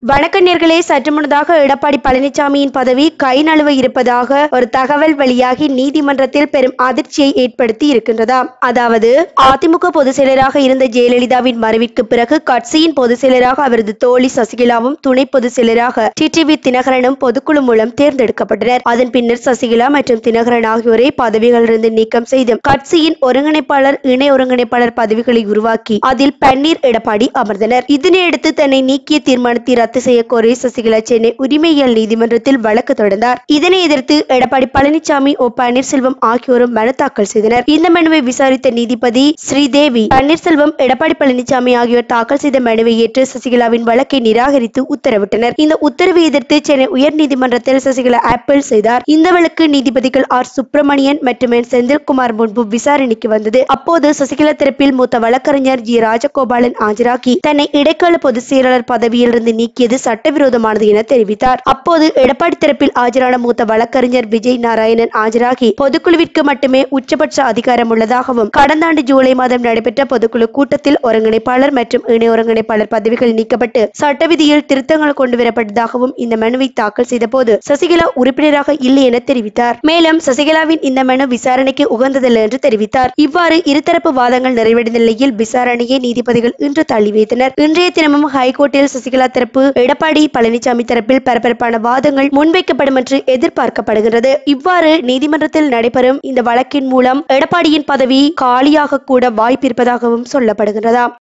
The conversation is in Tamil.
வணக்க நேர்களே சற்று முன்னதாக எடப்பாடி பழனிசாமியின் பதவி கை நழுவ இருப்பதாக ஒரு தகவல் வெளியாகி நீதிமன்றத்தில் பெரும் அதிர்ச்சியை ஏற்படுத்தி இருக்கின்றதாம் அதாவது அதிமுக பொதுச் செயலராக இருந்த ஜெயலலிதாவின் மறைவிற்கு பிறகு கட்சியின் பொதுச் செயலராக அவரது தோழி சசிகலாவும் துணை பொதுச் செயலராக டிடிவி தினகரனும் பொதுக்குழு மூலம் தேர்ந்தெடுக்கப்பட்டனர் அதன் பின்னர் சசிகலா மற்றும் தினகரன் ஆகியோரை பதவிகளிலிருந்து நீக்கம் செய்து கட்சியின் ஒருங்கிணைப்பாளர் இணை ஒருங்கிணைப்பாளர் பதவிகளை உருவாக்கி அதில் பன்னீர் எடப்பாடி அமர்ந்தனர் இதனையடுத்து தன்னை நீக்கிய தீர்மானத்தை ரத்து செய்ய கோரி சசிகலா சென்னை உரிமையியல் நீதிமன்றத்தில் வழக்கு தொடர்ந்தார் இதனை எதிர்த்து எடப்பாடி பழனிசாமி ஓ பன்னீர்செல்வம் ஆகியோரும் மனு தாக்கல் செய்தனர் இந்த மனுவை விசாரித்த நீதிபதி ஸ்ரீதேவி பன்னீர்செல்வம் எடப்பாடி பழனிசாமி ஆகியோர் தாக்கல் செய்த மனுவை ஏற்று சசிகலாவின் வழக்கை நிராகரித்து உத்தரவிட்டனர் இந்த உத்தரவை எதிர்த்து சென்னை உயர்நீதிமன்றத்தில் சசிகலா அப்பீல் செய்தார் இந்த வழக்கு நீதிபதிகள் ஆர் சுப்பிரமணியன் மற்றும் என் செந்தில்குமார் முன்பு விசாரணைக்கு வந்தது அப்போது சசிகலா தரப்பில் மூத்த வழக்கறிஞர் ஜி ராஜகோபாலன் ஆஜராகி தன்னை இடைக்கால பொதுச் செயலாளர் பதவியிலிருந்து நீக்கியது சட்டவிரோதமானது என தெரிவித்தார் அப்போது எடப்பாடி தரப்பில் ஆஜரான மூத்த வழக்கறிஞர் விஜய் நாராயணன் ஆஜராகி பொதுக்குழுவிற்கு மட்டுமே உச்சபட்ச அதிகாரம் உள்ளதாகவும் கடந்த ஆண்டு ஜூலை மாதம் நடைபெற்ற பொதுக்குழு கூட்டத்தில் ஒருங்கிணைப்பாளர் மற்றும் இணை ஒருங்கிணைப்பாளர் பதவிகள் நீக்கப்பட்டு சட்ட விதியில் திருத்தங்கள் கொண்டு வரப்பட்டதாகவும் இந்த மனுவை தாக்கல் செய்த போது சசிகலா உறுப்பினராக இல்லை என தெரிவித்தார் மேலும் சசிகலாவின் இந்த மனு விசாரணைக்கு உகந்ததல்ல என்று தெரிவித்தார் இவ்வாறு இருதரப்பு வாதங்கள் நிறைவடைந்த நிலையில் விசாரணையை நீதிபதிகள் இன்று தள்ளி வைத்தனர் இன்றைய தினமும் ஹைகோர்ட்டில் சசிகலா தரப்பு எடப்பாடி பழனிசாமி தரப்பில் பரபரப்பான வாதங்கள் முன்வைக்கப்படும் என்று எதிர்பார்க்கப்படுகிறது இவ்வாறு நீதிமன்றத்தில் நடைபெறும் இந்த வழக்கின் மூலம் எடப்பாடியின் பதவி காலியாக கூட வாய்ப்பு இருப்பதாகவும் சொல்லப்படுகிறதா